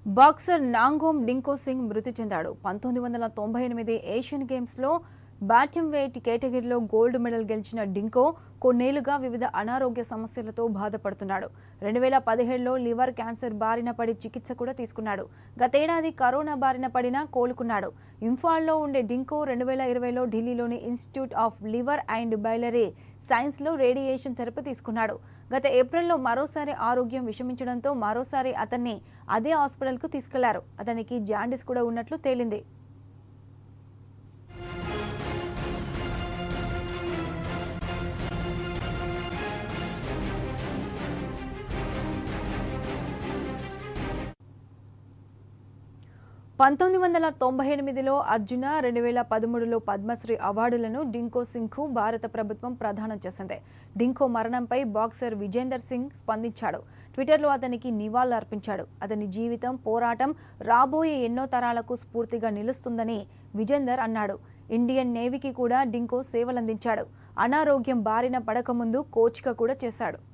boxer నాంగోమ్ డింకో Singh మృతి చెందాడు పంతొమ్మిది వందల తొంభై ఎనిమిది ఏషియన్ గేమ్స్లో బ్యాటమ్ వెయిట్ కేటగిరీలో గోల్డ్ మెడల్ గెలిచిన డింకో కొన్నేళ్లుగా వివిధ అనారోగ్య సమస్యలతో బాధపడుతున్నాడు రెండు వేల పదిహేడులో లివర్ క్యాన్సర్ బారిన పడి చికిత్స కూడా తీసుకున్నాడు గతేడాది కరోనా బారిన పడినా కోలుకున్నాడు ఇంఫాల్లో ఉండే డింకో రెండు వేల ఇరవైలో ఢిల్లీలోని institute of liver and biliary సైన్స్లో రేడియేషన్ థెరపీ తీసుకున్నాడు గత ఏప్రిల్లో మరోసారి ఆరోగ్యం విషమించడంతో మరోసారి అతన్ని అదే హాస్పిటల్కు తీసుకెళ్లారు అతనికి జాండిస్ కూడా ఉన్నట్లు తేలింది పంతొమ్మిది వందల తొంభై ఎనిమిదిలో అర్జున రెండు వేల పదమూడులో పద్మశ్రీ అవార్డులను డింకో సింగ్కు భారత ప్రభుత్వం ప్రదానం చేసింది డింకో మరణంపై బాక్సర్ విజేందర్ సింగ్ స్పందించాడు ట్విట్టర్లో అతనికి నివాళులర్పించాడు అతని జీవితం పోరాటం రాబోయే ఎన్నో తరాలకు స్ఫూర్తిగా నిలుస్తుందని విజేందర్ అన్నాడు ఇండియన్ నేవీకి కూడా డింకో సేవలందించాడు అనారోగ్యం బారిన పడకముందు కోచ్గా కూడా చేశాడు